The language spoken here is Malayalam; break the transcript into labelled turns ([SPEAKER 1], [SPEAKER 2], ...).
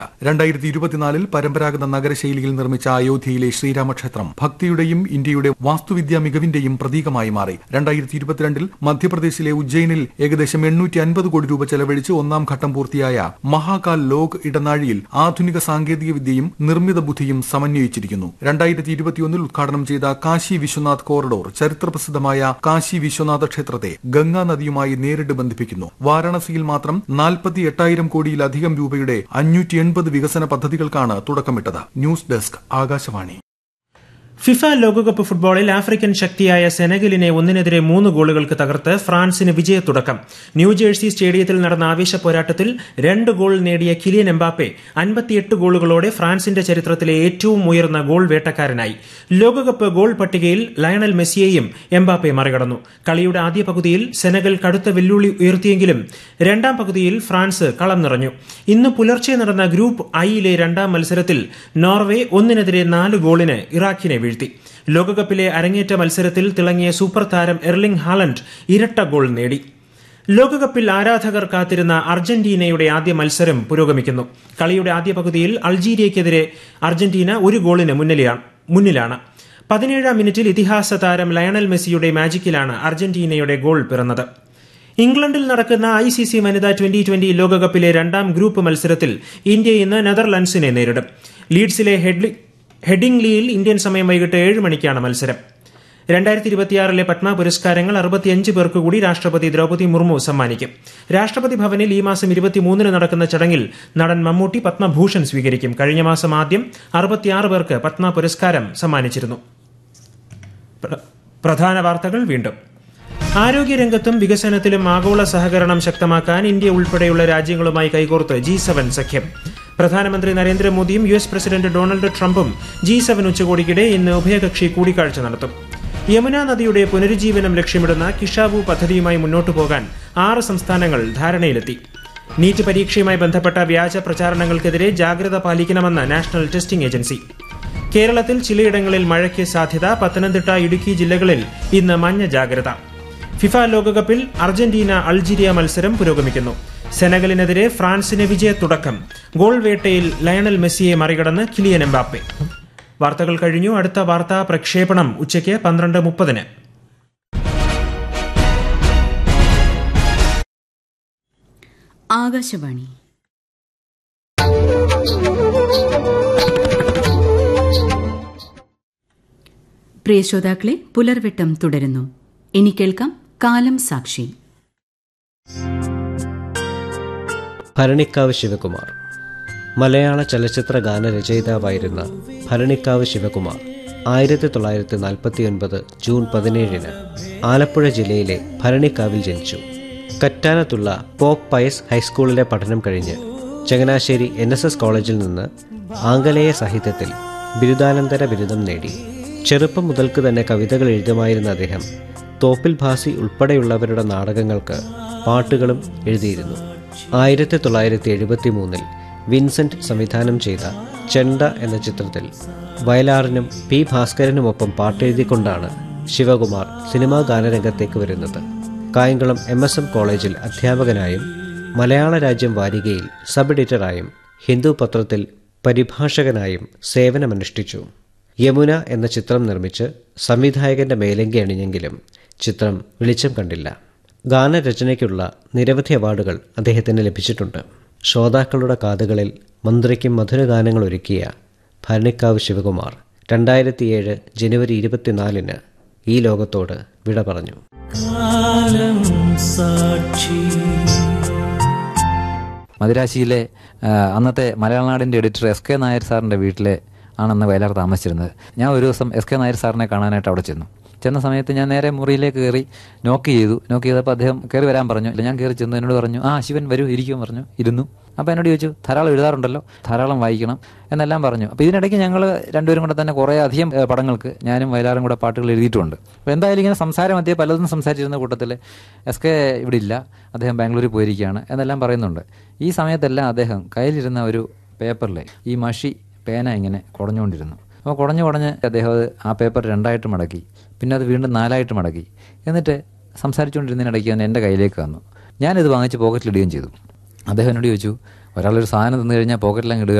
[SPEAKER 1] രണ്ടായിരത്തി ഇരുപത്തിനാലിൽ പരമ്പരാഗത നഗരശൈലിയിൽ നിർമ്മിച്ച അയോധ്യയിലെ ശ്രീരാമക്ഷേത്രം ഭക്തിയുടെയും ഇന്ത്യയുടെ വാസ്തുവിദ്യാ മികവിന്റെയും പ്രതീകമായി മാറി രണ്ടായിരത്തി ഇരുപത്തിരണ്ടിൽ മധ്യപ്രദേശിലെ ഉജ്ജയിനിൽ ഏകദേശം എണ്ണൂറ്റി അൻപത് കോടി രൂപ ചെലവഴിച്ച് ഒന്നാം ഘട്ടം പൂർത്തിയായ മഹാകാൽ ലോക് ഇടനാഴിയിൽ ആധുനിക സാങ്കേതിക വിദ്യയും നിർമ്മിത ബുദ്ധിയും സമന്വയിച്ചിരിക്കുന്നു രണ്ടായിരത്തി ഇരുപത്തിയൊന്നിൽ ഉദ്ഘാടനം ചെയ്ത കാശി വിശ്വനാഥ് കോറിഡോർ ചരിത്രപ്രസിദ്ധമായ കാശി വിശ്വനാഥ ക്ഷേത്രത്തെ ഗംഗാ നദിയുമായി നേരിട്ട് ബന്ധിപ്പിക്കുന്നു വാരാണസിയിൽ മാത്രം നാൽപ്പത്തി എട്ടായിരം കോടിയിലധികം രൂപയുടെ അഞ്ഞൂറ്റി എൺപത് വികസന പദ്ധതികൾക്കാണ് തുടക്കമിട്ടത് ന്യൂസ് ഡെസ്ക് ആകാശവാണി
[SPEAKER 2] ഫിഫ ലോകകപ്പ് ഫുട്ബോളിൽ ആഫ്രിക്കൻ ശക്തിയായ സെനഗലിനെ ഒന്നിനെതിരെ മൂന്ന് ഗോളുകൾക്ക് തകർത്ത് ഫ്രാൻസിന് വിജയത്തുടക്കം ന്യൂജേഴ്സി സ്റ്റേഡിയത്തിൽ നടന്ന ആവേശ പോരാട്ടത്തിൽ രണ്ട് ഗോൾ നേടിയ കിലിയൻ എംബാപ്പെ അൻപത്തിയെട്ട് ഗോളുകളോടെ ഫ്രാൻസിന്റെ ചരിത്രത്തിലെ ഏറ്റവും ഉയർന്ന ഗോൾ വേട്ടക്കാരനായി ലോകകപ്പ് ഗോൾ പട്ടികയിൽ ലയണൽ മെസ്സിയെയും എംബാപ്പെ മറികടന്നു കളിയുടെ ആദ്യ പകുതിയിൽ സെനഗൽ കടുത്ത വെല്ലുവിളി ഉയർത്തിയെങ്കിലും രണ്ടാം പകുതിയിൽ ഫ്രാൻസ് കളം നിറഞ്ഞു ഇന്ന് പുലർച്ചെ നടന്ന ഗ്രൂപ്പ് ഐയിലെ രണ്ടാം മത്സരത്തിൽ നോർവേ ഒന്നിനെതിരെ നാല് ഗോളിന് ഇറാഖിനെ വീഴ്ത്തി ലോകകപ്പിലെ അരങ്ങേറ്റ മത്സരത്തിൽ തിളങ്ങിയ സൂപ്പർ താരം എർലിംഗ് ഹാലൻഡ് ഇരട്ട ഗോൾ നേടി ലോകകപ്പിൽ ആരാധകർ കാത്തിരുന്ന അർജന്റീനയുടെ ആദ്യ മത്സരം പുരോഗമിക്കുന്നു കളിയുടെ ആദ്യ പകുതിയിൽ അൾജീരിയയ്ക്കെതിരെ അർജന്റീന ഒരു ഗോളിന് മുന്നിലാണ് പതിനേഴാം മിനിറ്റിൽ ഇതിഹാസ താരം ലയണൽ മെസ്സിയുടെ മാജിക്കിലാണ് അർജന്റീനയുടെ ഗോൾ പിറന്നത് ഇംഗ്ലണ്ടിൽ നടക്കുന്ന ഐ സി സി വനിതാ ട്വന്റി ട്വന്റി ലോകകപ്പിലെ രണ്ടാം ഗ്രൂപ്പ് മത്സരത്തിൽ ഇന്ത്യ ഇന്ന് നെതർലൻഡ്സിനെ നേരിടും ലീഡ്സിലെ ഹെഡിംഗ്ലിയിൽ ഇന്ത്യൻ സമയം വൈകിട്ട് ഏഴ് മണിക്കാണ് മത്സരം രണ്ടായിരത്തി ഇരുപത്തിയാറിലെ പത്മ പുരസ്കാരങ്ങൾ അറുപത്തിയഞ്ച് പേർക്ക് കൂടി രാഷ്ട്രപതി ദ്രൗപദി മുർമു സമ്മാനിക്കും രാഷ്ട്രപതി ഭവനിൽ ഈ മാസം ഇരുപത്തിമൂന്നിന് നടക്കുന്ന ചടങ്ങിൽ നടൻ മമ്മൂട്ടി പത്മഭൂഷൺ സ്വീകരിക്കും കഴിഞ്ഞ മാസം ആദ്യം അറുപത്തിയാറ് പേർക്ക് പത്മ പുരസ്കാരം സമ്മാനിച്ചിരുന്നു പ്രധാന വാർത്തകൾ വീണ്ടും ആരോഗ്യരംഗത്തും വികസനത്തിലും ആഗോള സഹകരണം ശക്തമാക്കാൻ ഇന്ത്യ ഉൾപ്പെടെയുള്ള രാജ്യങ്ങളുമായി കൈകോർത്ത് ജി സെവൻ സഖ്യം പ്രധാനമന്ത്രി നരേന്ദ്രമോദിയും യു എസ് പ്രസിഡന്റ് ഡൊണാൾഡ് ട്രംപും ജി സെവൻ ഉച്ചകോടിക്കിടെ ഇന്ന് ഉഭയകക്ഷി കൂടിക്കാഴ്ച നടത്തും യമുന നദിയുടെ പുനരുജ്ജീവനം ലക്ഷ്യമിടുന്ന കിഷാവു പദ്ധതിയുമായി മുന്നോട്ടു പോകാൻ ആറ് സംസ്ഥാനങ്ങൾ ധാരണയിലെത്തി നീറ്റ് പരീക്ഷയുമായി ബന്ധപ്പെട്ട വ്യാജ പ്രചാരണങ്ങൾക്കെതിരെ ജാഗ്രത പാലിക്കണമെന്ന് നാഷണൽ ടെസ്റ്റിംഗ് ഏജൻസി കേരളത്തിൽ ചിലയിടങ്ങളിൽ മഴയ്ക്ക് സാധ്യത പത്തനംതിട്ട ഇടുക്കി ജില്ലകളിൽ ഇന്ന് മഞ്ഞ ജാഗ്രത ഫിഫ ലോകകപ്പിൽ അർജന്റീന അൾജീരിയ മത്സരം പുരോഗമിക്കുന്നു സെനഗലിനെതിരെ ഫ്രാൻസിന് വിജയത്തുടക്കം ഗോൾ വേട്ടയിൽ ലയണൽ മെസ്സിയെ മറികടന്ന് കിലിയൻ എംബാപ്പെ വാർത്തകൾ കഴിഞ്ഞു അടുത്ത വാർത്താ പ്രക്ഷേപണം ഉച്ചയ്ക്ക് പന്ത്രണ്ട് മുപ്പതിന്
[SPEAKER 3] ആകാശവാണി പ്രിയ ശ്രോതാക്കളെ പുലർവെട്ടം തുടരുന്നു ഇനി കേൾക്കാം കാലം സാക്ഷി
[SPEAKER 4] ഭരണിക്കാവ് ശിവകുമാർ മലയാള ചലച്ചിത്ര ഗാനരചയിതാവായിരുന്ന ഭരണിക്കാവ് ശിവകുമാർ ആയിരത്തി തൊള്ളായിരത്തി നാൽപ്പത്തിയൊൻപത് ജൂൺ പതിനേഴിന് ആലപ്പുഴ ജില്ലയിലെ ഭരണിക്കാവിൽ ജനിച്ചു കറ്റാനത്തുള്ള പോപ്പ് പയസ് ഹൈസ്കൂളിലെ പഠനം കഴിഞ്ഞ് ചങ്ങനാശ്ശേരി എൻ എസ് എസ് കോളേജിൽ നിന്ന് ആംഗലേയ സാഹിത്യത്തിൽ ബിരുദാനന്തര ബിരുദം നേടി ചെറുപ്പം മുതൽക്ക് തന്നെ കവിതകൾ എഴുതുമായിരുന്ന അദ്ദേഹം തോപ്പിൽ ഭാസി ഉൾപ്പെടെയുള്ളവരുടെ നാടകങ്ങൾക്ക് പാട്ടുകളും എഴുതിയിരുന്നു ആയിരത്തി തൊള്ളായിരത്തി എഴുപത്തി മൂന്നിൽ വിൻസെന്റ് സംവിധാനം ചെയ്ത ചെണ്ട എന്ന ചിത്രത്തിൽ വയലാറിനും പി ഭാസ്കരനുമൊപ്പം പാട്ടെഴുതിക്കൊണ്ടാണ് ശിവകുമാർ സിനിമാ ഗാനരംഗത്തേക്ക് വരുന്നത് കായംകുളം എം എസ് എം കോളേജിൽ അധ്യാപകനായും മലയാള രാജ്യം വാരികയിൽ സബ് എഡിറ്ററായും ഹിന്ദു പത്രത്തിൽ പരിഭാഷകനായും സേവനമനുഷ്ഠിച്ചു യമുന എന്ന ചിത്രം നിർമ്മിച്ച് സംവിധായകന്റെ മേലങ്കി അണിഞ്ഞെങ്കിലും ചിത്രം വെളിച്ചം കണ്ടില്ല ഗാനരചനയ്ക്കുള്ള നിരവധി അവാർഡുകൾ അദ്ദേഹത്തിന് ലഭിച്ചിട്ടുണ്ട് ശ്രോതാക്കളുടെ കാതുകളിൽ മന്ത്രിക്കും മധുരഗാനങ്ങൾ ഒരുക്കിയ ഭരണിക്കാവ് ശിവകുമാർ രണ്ടായിരത്തിയേഴ് ജനുവരി ഇരുപത്തിനാലിന് ഈ ലോകത്തോട് വിട പറഞ്ഞു
[SPEAKER 5] മദിരാശിയിലെ അന്നത്തെ മലയാള നാടിൻ്റെ എഡിറ്റർ എസ് കെ നായർ സാറിൻ്റെ വീട്ടിലെ ആണെന്ന് വയലാർ താമസിച്ചിരുന്നത് ഞാൻ ഒരു ദിവസം എസ് കെ നായർ സാറിനെ കാണാനായിട്ട് അവിടെ ചെന്നു ചെന്ന സമയത്ത് ഞാൻ നേരെ മുറിയിലേക്ക് കയറി നോക്ക് ചെയ്തു നോക്ക് ചെയ്തപ്പോൾ അദ്ദേഹം കയറി വരാൻ പറഞ്ഞു ഇല്ല ഞാൻ കയറി ചെന്നു എന്നോട് പറഞ്ഞു ആ ശിവൻ വരൂ ഇരിക്കും പറഞ്ഞു ഇരുന്നു അപ്പോൾ എന്നോട് ചോദിച്ചു ധാരാളം എഴുതാറുണ്ടല്ലോ ധാരാളം വായിക്കണം എന്നെല്ലാം പറഞ്ഞു അപ്പോൾ ഇതിനിടയ്ക്ക് ഞങ്ങൾ രണ്ടുപേരും കൂടെ തന്നെ കുറേ അധികം പടങ്ങൾക്ക് ഞാനും വയലാറും കൂടെ പാട്ടുകൾ എഴുതിയിട്ടുണ്ട് അപ്പോൾ എന്തായാലും ഇങ്ങനെ സംസാരം മധ്യേ പലതും സംസാരിച്ചിരുന്ന കൂട്ടത്തിൽ എസ് കെ ഇവിടെ ഇല്ല അദ്ദേഹം ബാംഗ്ലൂരിൽ പോയിരിക്കുകയാണ് എന്നെല്ലാം പറയുന്നുണ്ട് ഈ സമയത്തെല്ലാം അദ്ദേഹം കയ്യിലിരുന്ന ഒരു പേപ്പറിൽ ഈ മഷി പേന ഇങ്ങനെ കുടഞ്ഞുകൊണ്ടിരുന്നു അപ്പോൾ കുടഞ്ഞു കുടഞ്ഞ് അദ്ദേഹം അത് ആ പേപ്പർ രണ്ടായിട്ട് മടക്കി പിന്നെ അത് വീണ്ടും നാലായിട്ട് മടക്കി എന്നിട്ട് സംസാരിച്ചുകൊണ്ടിരുന്നതിനിടയ്ക്ക് തന്നെ എൻ്റെ കയ്യിലേക്ക് വന്നു ഞാനിത് വാങ്ങിച്ച് പോക്കറ്റിലിടുകയും ചെയ്തു അദ്ദേഹം എന്നോട് ചോദിച്ചു ഒരാളൊരു സാധനം തന്നു കഴിഞ്ഞാൽ പോക്കറ്റിലങ്ങ് ഇടുക